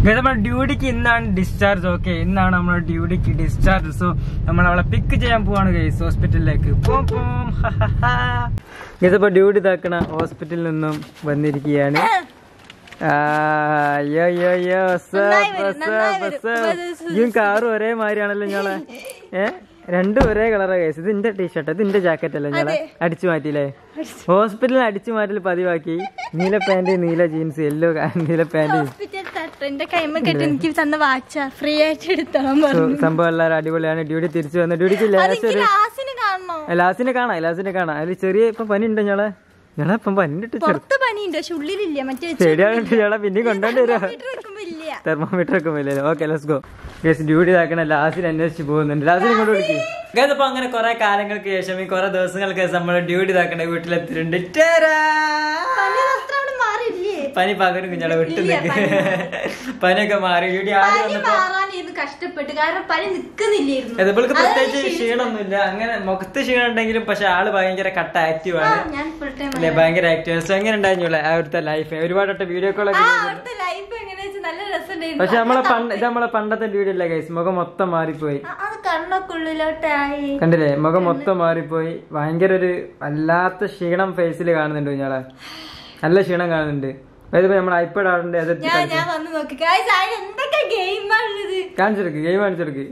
നമ്മുടെ ഡ്യൂട്ടിക്ക് ഇന്നാണ് ഡിസ്ചാർജ് ഓക്കെ ഇന്നാണ് നമ്മുടെ ഡ്യൂട്ടിക്ക് ഡിസ്ചാർജ് സോ നമ്മൾ അവളെ പിക്ക് ചെയ്യാൻ പോവാണ് ഗൈസ് ഹോസ്പിറ്റലിലേക്ക് പോം പോം ഇതിപ്പോ ഡ്യൂട്ടി താക്കണ ഹോസ്പിറ്റലിൽ നിന്നും വന്നിരിക്കുകയാണ് ആ, യോ, യോ, യോ, what's up, നന്നായി വരും, what's up, നന്നായി what's വരും. up? ഇയും കാറും ഒരേ മാതിരിയാണല്ലോ ഞങ്ങളെ ഏ രണ്ടും ഒരേ കളറാ കേസ് ഇത് എന്റെ ടീഷർട്ട് ഇത് എന്റെ ജാക്കറ്റ് അല്ലേ ഞങ്ങളെ അടിച്ചു മാറ്റിയില്ലേ ഹോസ്പിറ്റലിൽ അടിച്ചു മാറ്റൽ പതിവാക്കി നീല പാന്റ് നീല ജീൻസ് യെല്ലോ നീല പാന്റ് ഹോസ്പിറ്റൽ തട്ട് എന്റെ കൈമ കെട്ടി എനിക്ക് തന്ന വാച്ച ഫ്രീ ആയിട്ട് എടുത്തോളാൻ പറഞ്ഞു സംഭവം എല്ലാവരും അടിപൊളിയാണ് ഡ്യൂട്ടി തിരിച്ചു വന്നു ഡ്യൂട്ടിക്ക് ലാസ്റ്റ് അതെനിക്ക് ഒരു ലാസിന് കാണണോ ലാസിനെ കാണാം ലാസിനെ കാണാം അതിൽ ചെറിയ ഇപ്പൊ പനി ഉണ്ട് ഞങ്ങളെ ഞങ്ങളെ ഇപ്പം പനി ഇട്ട് പുറത്ത് പനിയുണ്ട് പക്ഷെ ഉള്ളിലില്ല മറ്റേ ചെടിയാളുണ്ട് ഞങ്ങളെ പിന്നെ കൊണ്ടോണ്ട് വരുമോ വീട്ടിൽ വെക്കുമ്പോ ഇല്ല തെർമോമീറ്റർ ഒക്കെ ഇല്ലല്ലോ okay let's go yes duty ഇതാക്കണ ലാസ്റ്റിൽ അന്വേഷിച്ച് പോകുന്നുണ്ട് ലാസ്റ്റിൽ ഇങ്ങോട്ട് വിളിക്കും അപ്പൊ അങ്ങനെ കുറെ കാലങ്ങൾക്ക് ശേഷം ഈ കുറെ ദിവസങ്ങൾക്ക് ശേഷം നമ്മൾ ഡ്യൂട്ടി ഇതാക്കണ വീട്ടിലെത്തിയിട്ടുണ്ട് ടാരാ! പനി അത്ര അവിടെ മാറിയില്ലേ പനി പകരും കുഞ്ഞാളെ വിട്ടുനിൽക്ക് പനിയൊക്കെ മാറി ഡ്യൂട്ടി ആദ്യം പനി വന്നപ്പോ മാറാനായിരുന്നു കഷ്ടപ്പെട്ട് കാരണം പനി നിക്കുന്നില്ലായിരുന്നു ഇവൾക്ക് പ്രത്യേകിച്ച് ക്ഷീണമൊന്നുമില്ല അങ്ങനെ മുഖത്ത് ക്ഷീണം ഉണ്ടെങ്കിലും പക്ഷെ ആള് ഭയങ്കര കട്ട ആക്റ്റീവ് ആ, ആണ് ഞാൻ ഫുൾ ടൈം അല്ലെ ഭയങ്കര ആക്റ്റീവ് സോ എങ്ങനെ ഉണ്ടായിരുന്നില്ല അവിടുത്തെ ലൈഫ് ഒരുപാട് വീഡിയോ കോളൊക്കെ ആ അവിടുത്തെ ലൈഫ് എങ്ങനെയാ വെച്ചാൽ നല്ല രസമുണ്ടായിരുന്നു പക്ഷെ നമ്മളെ പണ്ട് ഇത് നമ്മളെ പണ്ടത്തെ വീഡിയോ അല്ല ഗൈസ് മുഖം മൊത്തം മാറിപ്പോയി ആ, അത് കണ്ണൊക്കെ ഉള്ളിലോട്ടായി കണ്ടില്ലേ മുഖം മൊത്തം മാറിപ്പോയി ഭയങ്കര ഒരു വല്ലാത്ത ക്ഷീണം ഫേസിൽ കാണുന്നുണ്ട് കുഞ്ഞാളെ നല്ല ക്ഷീണം കാണുന്നുണ്ട് അതായത് നമ്മൾ ഐപാഡ് ആടുണ്ട് അത് ഞാൻ ഞാൻ വന്ന് നോക്കി guys, അതിന് എന്തൊക്കെ ഗെയിമാണുള്ളത് കാണിച്ചെടുക്ക് ഗെയിം കാണിച്ചെടുക്ക്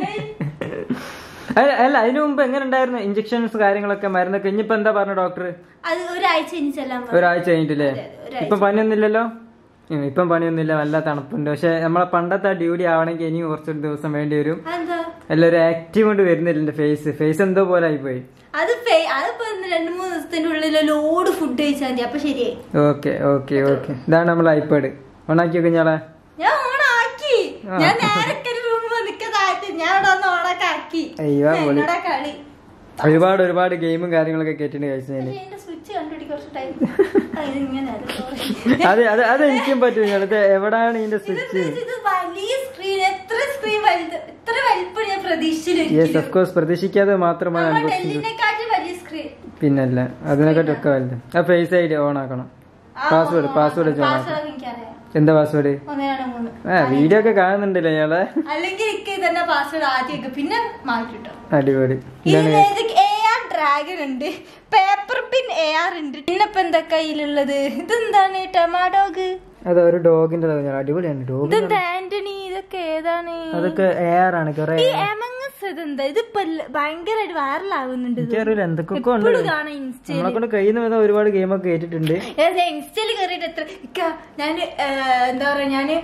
അല്ല അല്ല അതിനു മുമ്പ് എങ്ങനെ ഉണ്ടായിരുന്നു ഇഞ്ചക്ഷൻസ് കാര്യങ്ങളൊക്കെ മരുന്നൊക്കെ ഇനിയിപ്പോ എന്താ പറഞ്ഞു ഡോക്ടർ അത് ഒരാഴ്ച ഇനി ചെല്ലാൻ പറഞ്ഞു. ഒരാഴ്ച കഴിഞ്ഞിട്ടില്ലേ അതെ, ഒരാഴ്ച. ഇപ്പം പനിയൊന്നുമില്ലല്ലോ ഉം, ഇപ്പം പനിയൊന്നുമില്ല നല്ല തണുപ്പുണ്ട് പക്ഷെ നമ്മളെ പണ്ടത്തെ ആ ഡ്യൂട്ടി ആവണമെങ്കിൽ ഇനിയും കുറച്ചൊരു ദിവസം വേണ്ടി വരും അതെന്താ എല്ലാവരും ആക്റ്റീവ് കൊണ്ട് വരുന്നില്ല എന്റെ ഫേസ് ഫേസ് എന്തോ പോലെ ആയിപ്പോയി അത് ഫെ- അതിപ്പോ ഇന്ന് രണ്ട് മൂന്ന് ദിവസത്തിന്റെ ഉള്ളിൽ ലോഡ് ഫുഡ് കഴിച്ചാൽ മതി അപ്പൊ ശരിയായി ഓക്കെ ഓക്കെ ഓക്കെ ഇതാണ് നമ്മൾ ഐപാഡ് ഓണാക്കി കുഞ്ഞാളെ ഞാൻ ഓണാക്കി ഞാൻ നേരത്തെ റൂമിൽ നിൽക്കാതായിട്ട് ഞാൻ അവിടെ വന്ന് ഓണാക്കി ആക്കി അയ്യോ, പൊളി. എന്നോടാ കളി ഒരുപാട് ഒരുപാട് ഗെയിമും കാര്യങ്ങളൊക്കെ കേട്ടിട്ട് കഴിച്ചു ഞാൻ പക്ഷേ എന്റെ സ്വിച്ച് കണ്ടുപിടിക്കാൻ കുറച്ച് ടൈം ഇതിങ്ങനെ അത് അത് അത് എനിക്കും പറ്റും കുഞ്ഞാളെ. ഇത് എവിടാണ് ഇതിന്റെ സ്വിച്ച് ഇത് വലിയ സ്ക്രീൻ എത്ര സ്ക്രീൻ വലുത് ഇത്ര വലിപ്പം ഞാൻ പ്രതീക്ഷിച്ചില്ല യെസ് ഓഫ് കോഴ്സ് പ്രതീക്ഷിക്കാതെ മാത്രമാണ് നമ്മുടെ അൺബോക്സിംഗ് ഡെല്ലിനെക്കാട്ടി വലിയ സ്ക്രീൻ പിന്നല്ല അതിനെക്കാട്ടി ഒക്കെ വലുത് ആ ഫേസ് ഐ ഡി ഓൺ ആക്കണം പാസ്വേഡ് പാസ്വേഡ് വെച്ച് ഓൺ ആക്കണം പാസ്വേഡ് എനിക്കറിയാം എന്താ പാസ്വേഡ് ഒന്നേയാണ് മൂന്ന് ആ വീഡിയോ ഒക്കെ കാണുന്നുണ്ടല്ലേ ഇയാളെ അല്ലെങ്കിൽ എനിക്ക് തന്നെ പാസ്വേഡ് ആദ്യമൊക്കെ പിന്നെ മാറ്റിട്ടോ അടിപൊളി ഇതാണ് ഇതിൽ എ ആർ ഡ്രാഗൺ ഉണ്ട് പേപ്പർ പിൻ എ ആർ ഉണ്ട് പിന്നെ ഇപ്പൊ എന്താ കയ്യിലുള്ളത് ഇതെന്താണ് ടൊമാറ്റോഗ് അത് ഒരു ഡോഗിന്റെ അടിപൊളിയാണ് ഡോഗ് ഇതെന്താ ആന്റണി ഇതൊക്കെ ഏതാണ് അതൊക്കെ എയർ ആണ് കുറെ ഈ എമങ്ങസ് ഇതെന്താ ഇതിപ്പോ എല്ല- ഭയങ്കരമായിട്ട് വൈറലാവുന്നുണ്ട് ഇത്. എനിക്കറിയില്ല എന്തൊക്കെ ഉണ്ട് എപ്പോഴും കാണാം ഇൻസ്റ്റയിൽ നമ്മളെ കൊണ്ട് കഴിയുന്ന വിധം ഒരുപാട് ഗെയിമൊക്കെ കേട്ടിട്ടുണ്ട് ഇൻസ്റ്റയിൽ കയറിയിട്ട് എത്ര ഇക്ക ഞാന് ഏ, എന്താ പറയാ ഞാന്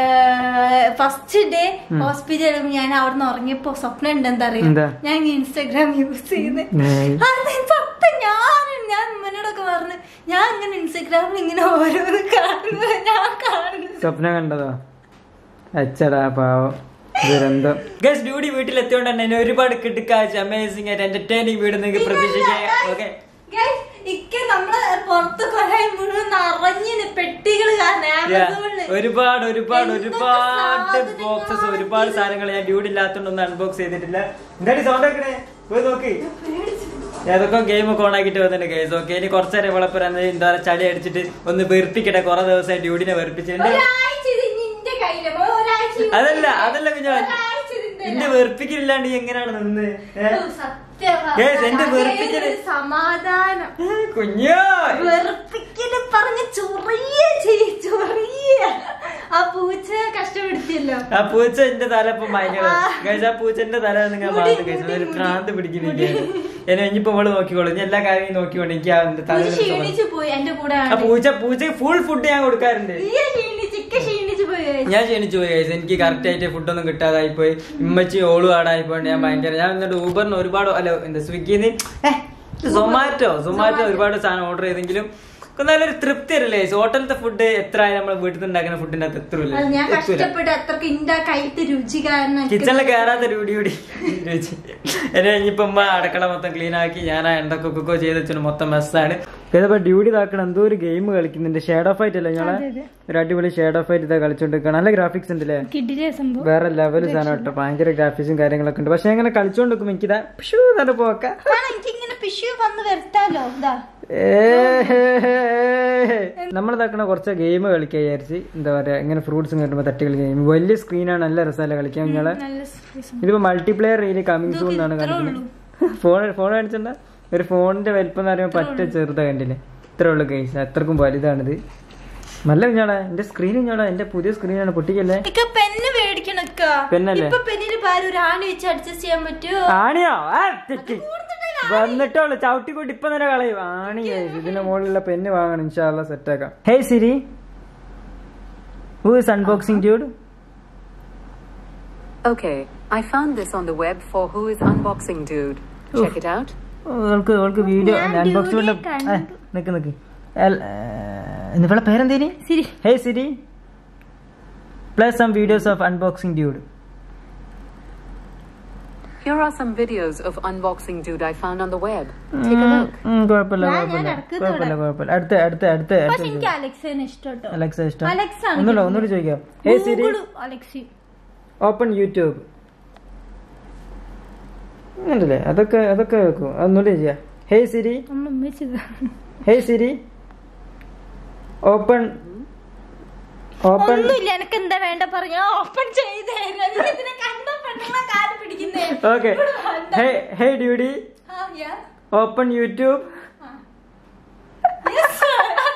ഫസ്റ്റ് ഡേ ഹോസ്പിറ്റലിൽ ഞാൻ അവിടെ നിന്ന് ഉറങ്ങിയപ്പോ സ്വപ്നം ഉണ്ട് എന്താ അറിയാ എന്താ? ഞാൻ ഇൻസ്റ്റാഗ്രാം യൂസ് ചെയ്യുന്നത് ഏയ്. സത്യം ഞാൻ ഞാൻ ഉമ്മനോടൊക്കെ പറഞ്ഞു ഞാൻ ഇങ്ങനെ ഇൻസ്റ്റാഗ്രാമിൽ ഇങ്ങനെ ഓരോന്ന് കാണുന്നത് ഞാൻ കാണുന്നത് സ്വപ്നം കണ്ടതോ അച്ചടാ പാവം ദുരന്തം ഗസ് ഡ്യൂട്ടി വീട്ടിലെത്തിയോണ്ട് തന്നെ എന്നെ ഒരുപാട് കിടക്കാച്ച് അമേസിംഗ് ആയിട്ട് എന്റർടൈനിങ് വീട് നിങ്ങൾക്ക് പ്രതീക്ഷിക്കാം ഓക്കെ Guys, ഇക്ക നമ്മള് പുറത്ത് കൊറേ മുഴുവൻ നിറഞ്ഞിന് പെട്ടികള് കാരണം ആമസോണില് ഒരുപാട് ഒരുപാട് എന്തൊക്കെ ഒരുപാട് സാധനങ്ങളാണ് ബോക്സസ് ഒരുപാട് സാധനങ്ങൾ ഞാൻ ഡ്യൂട്ടി ഇല്ലാത്തോണ്ട് ഒന്ന് അൺബോക്സ് ചെയ്തിട്ടില്ല എന്തായാലും സൗണ്ട് വെക്കണേ പോയി നോക്ക് ഞാൻ അതൊക്കെ ഗെയിം ഒക്കെ ഓൺ ആക്കിട്ട് വന്നിട്ടുണ്ട് ഗൈസ് ഓക്കെ ഇനി കുറച്ചേരം ഇവളപ്പുറം എന്താ പറയുക ചളി അടിച്ചിട്ട് ഒന്ന് വെറുപ്പിക്കട്ടെ കുറെ ദിവസമായി ഡ്യൂട്ടിനെ വെറുപ്പിച്ചിട്ടുണ്ട് ഒരാഴ്ച ഇത് ഇനി ഇന്റെ കയ്യില് ഒരാഴ്ച ഇത് അതല്ല അതല്ല കുഞ്ഞു ഒരാഴ്ച ഇതിന്റെ എന്റെ വെറുപ്പിക്കലില്ലാണ്ട് നീ എങ്ങനെയാണ് നിന്ന് ഏ? ഓ, സത്യം Guys, എന്റെ അതേ വെറുപ്പിക്കല് ഒരു സമാധാനം കുഞ്ഞോ വെറുപ്പിക്കല് പറഞ്ഞ് ചൊറിയ ചെയ് ചൊറിയ ആ പൂച്ച കഷ്ടപ്പെടുത്തിയല്ലോ ആ പൂച്ച എന്റെ തല ഇപ്പൊ ഭയങ്കര ആ. കഴിച്ച ആ പൂച്ചന്റെ തല നിങ്ങൾ മുടി, മാറ്റി കഴിച്ചു മുടി, ഒരു മുടി. ഭ്രാന്ത് പിടിക്കുന്നിരിക്കുകയാണ് എന്നെ ഇനിയിപ്പോ അവള് നോക്കിക്കോളൂ ഇനി എല്ലാ കാര്യവും നോക്കിക്കോളൂ എനിക്ക് ആ എന്റെ തല പൂച്ച ക്ഷീണിച്ചു പോയി എന്റെ കൂടെ ആ പൂച്ച പൂച്ച ഫുൾ ഫുഡ് ഞാൻ കൊടുക്കാറുണ്ട് നീ ക്ഷീണിച്ച് ഇക്ക ക്ഷീണിച്ചു പോയി guys. ഞാൻ ക്ഷണിച്ചു പോയി guys. എനിക്ക് കറക്റ്റ് ആയിട്ട് ഫുഡൊന്നും കിട്ടാതായി പോയി ഇമ്മച്ചി ഓളും ആടായി പോയി ഞാൻ ഭയങ്കര ഞാൻ എന്നിട്ട് ഊബറിന് ഒരുപാട് അല്ല എന്താ സ്വിഗ്ഗിന്ന് സൊമാറ്റോ സൊമാറ്റോ ഒരുപാട് സാധനം ഓർഡർ ചെയ്തെങ്കിലും ഒക്കെ നല്ലൊരു തൃപ്തി അല്ലേ ഹോട്ടലത്തെ ഫുഡ് എത്ര ആയാലും നമ്മൾ വീട്ടിൽ നിന്ന് ഉണ്ടാക്കുന്ന ഫുഡിന്റെ അകത്ത് എത്തൂല അത് ഞാൻ എത്തൂല കഷ്ടപ്പെട്ട് അത്രക്ക് ഇന്റെ കൈത്ത് രുചി കാരണം എനിക്ക് കിച്ചണിൽ കയറാത്ത രൂടി കൂടി രുചി എന്നെ ഇനിയിപ്പോ ഉമ്മ അടുക്കള മൊത്തം ക്ലീൻ ആക്കി ഞാൻ എന്തൊക്കെ കുക്കോ ചെയ്ത് വെച്ചു മൊത്തം മെസ്സാണ് ഇതിപ്പോ ഡ്യൂട്ടി ഇതാക്കണം എന്തോ ഒരു ഗെയിം കളിക്കുന്നുണ്ട് ഷേഡ് ഓഫ് ആയിട്ട് അല്ലേ ഞങ്ങളെ ഒരു അടിപൊളി ഷേഡ് ഓഫ് ആയിട്ട് ഇതാ കളിച്ചോണ്ടിരിക്കണം നല്ല ഗ്രാഫിക്സ് ഉണ്ട് അല്ലേ കിഡിലെ സംഭവം വേറെ ലെവൽ സാധനം കേട്ടോ ഭയങ്കര ഗ്രാഫിക്സും കാര്യങ്ങളൊക്കെ ഉണ്ട് പക്ഷെ അങ്ങനെ കളിച്ചോണ്ട് നിൽക്കുമ്പോ എനിക്കിതാ പിഷു തന്നെ പോക്ക കാരണം എനിക്ക് ഇങ്ങനെ പിഷു വന്ന് വരുത്താലോ ഇതാ നമ്മൾ ഇതാക്കണ കുറച്ച് ഗെയിം കളിക്കാൻ വിചാരിച്ച് എന്താ പറയാ ഇങ്ങനെ ഫ്രൂട്ട്സും കിട്ടുമ്പോൾ തട്ടി കളിക്കാൻ ഗെയിം വലിയ സ്ക്രീനാണ് നല്ല രസമല്ല കളിക്കാൻ നിങ്ങളെ നല്ല space ഉണ്ട്. ഇതിപ്പോ മൾട്ടിപ്ലെയർ റീല് കമ്മിങ് സൂൺ എന്നാണ് ഇത്രേ കാണിക്കുന്നത് ഫോൺ ഫോൺ കാണിച്ചിട്ടുണ്ട ഒരു ഫോണിന്റെ വലിപ്പം എന്ന് പറയുമ്പോൾ പറ്റ ചെറുതാ കണ്ടില്ലേ ഇത്ര ഉള്ളു കേസ് അത്രക്കും വലുതാണിത് നല്ല കുഞ്ഞാടാ എന്റെ സ്ക്രീൻ കുഞ്ഞാടാ എന്റെ പുതിയ സ്ക്രീനാണ് പൊട്ടിക്കല്ലേ ഇക്ക പെന്ന് മേടിക്കണക്ക പെന്നല്ലേ? ഇപ്പൊ പെന്നിന് പാര് ഒരു ആണി വെച്ച് അഡ്ജസ്റ്റ് ചെയ്യാൻ പറ്റുമോ ആണിയോ ആ, തെറ്റി. വന്നിട്ടോളൂ ചവിട്ടിക്കൂട്ടി ഇപ്പൊ തന്നെ കളയും ആണി guys. ഇതിന്റെ മുകളിലുള്ള പെന്ന് വാങ്ങണം ഇൻഷാല്ല സെറ്റ് ആക്കാം hey Siri who is unboxing dude Okay, I found this on the web for Who is Unboxing Dude. Check it out. ഓൾക്ക് ഓൾക്ക് വീഡിയോ ഞാൻ അൺബോക്സ് dude കൊണ്ട് കണ്ടു. നിക്ക് നിക്ക് ഇവളെ പേരെന്തേനി ശരി hey Siri plus some videos of unboxing dude Here are some videos of Unboxing Dude I found on the web. Take a look. കുഴപ്പമില്ല ഞാൻ- ഞാൻ കുഴപ്പമില്ല ഇടയ്ക്ക് കുഴപ്പമില്ല കുഴപ്പമില്ല അടുത്ത അടുത്ത അടുത്ത പക്ഷെ അടുത്ത എനിക്ക് അലക്സേനെ ഇഷ്ടം കേട്ടോ അലക്സ ഇഷ്ടം അലക്സ ആണ് ഒന്നുമില്ല ഒന്നുകൂടി ചോദിക്കാം hey Siri Google Alexa open YouTube ഉണ്ടല്ലേ അതൊക്കെ അതൊക്കെ വെക്കും അതൊന്നുകൂടി ചെയ്യാം ഹേ സിരി നമ്മൾ ഉമ്മച്ചത് ഹേ സിരി ഓപ്പൺ ഓപ്പൺ ഒന്നുമില്ല എനിക്ക് എന്താ വേണ്ട പറഞ്ഞ ഓപ്പൺ ചെയ്തേ ഇതിനെ കണ്ട പെണ്ണുങ്ങളെ കാല് പിടിക്കുന്നേ ഓക്കെ ഹേ ഹേ ഡ്യൂഡി ആ, yeah. Open YouTube Yes, sir.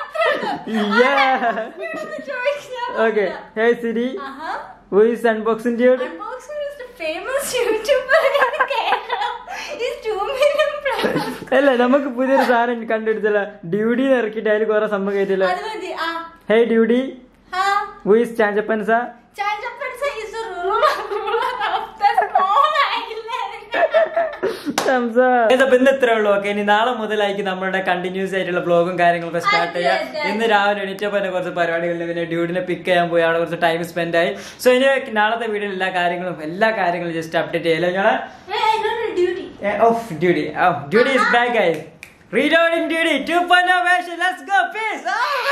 ഇവിടുന്ന് ചോദിച്ചാ ഓക്കെ പോരാ. ഹേ സിരി ആഹാ. Who is unboxing dude Unboxing is the famous YouTuber in Kerala. He's two million plus. അല്ല നമുക്ക് പുതിയൊരു സാധനം കണ്ടുപിടിച്ചല്ല ഡ്യൂഡി ഇറക്കിയിട്ട് അതിൽ കുറെ സംഭവം കയറ്റില്ല അത് മതി. ആ. ഹേ ഡ്യൂഡി ആ. ഹു ഈസ് ചാഞ്ചപ്പൻസ Chanjapansa is the ruler ruler of the small island. ഇന്ന് ഇത്രേ ഉള്ളൂ ഓക്കെ ഇനി നാളെ മുതലായിരിക്കും നമ്മളുടെ കണ്ടിന്യൂസ് ആയിട്ടുള്ള ബ്ലോഗും കാര്യങ്ങളൊക്കെ സ്റ്റാർട്ട് അതെ, ചെയ്യാം അതെ. ഇന്ന് രാവിലെ എണീറ്റപ്പോൾ തന്നെ കുറച്ച് പരിപാടികളിൽ പിന്നെ ഡ്യൂഡിനെ പിക്ക് ചെയ്യാൻ പോയി അവിടെ കുറച്ച് ടൈം സ്പെൻഡ് ആയി സോ ഇനി നാളത്തെ വീഡിയോയിൽ എല്ലാ കാര്യങ്ങളും എല്ലാ കാര്യങ്ങളും ജസ്റ്റ് അപ്ഡേറ്റ് ചെയ്യല്ലോ ഞങ്ങളെ Hey, I got a duty. Off Dudey oh Dudey is back ആയി reloading Dudey two point let's go piece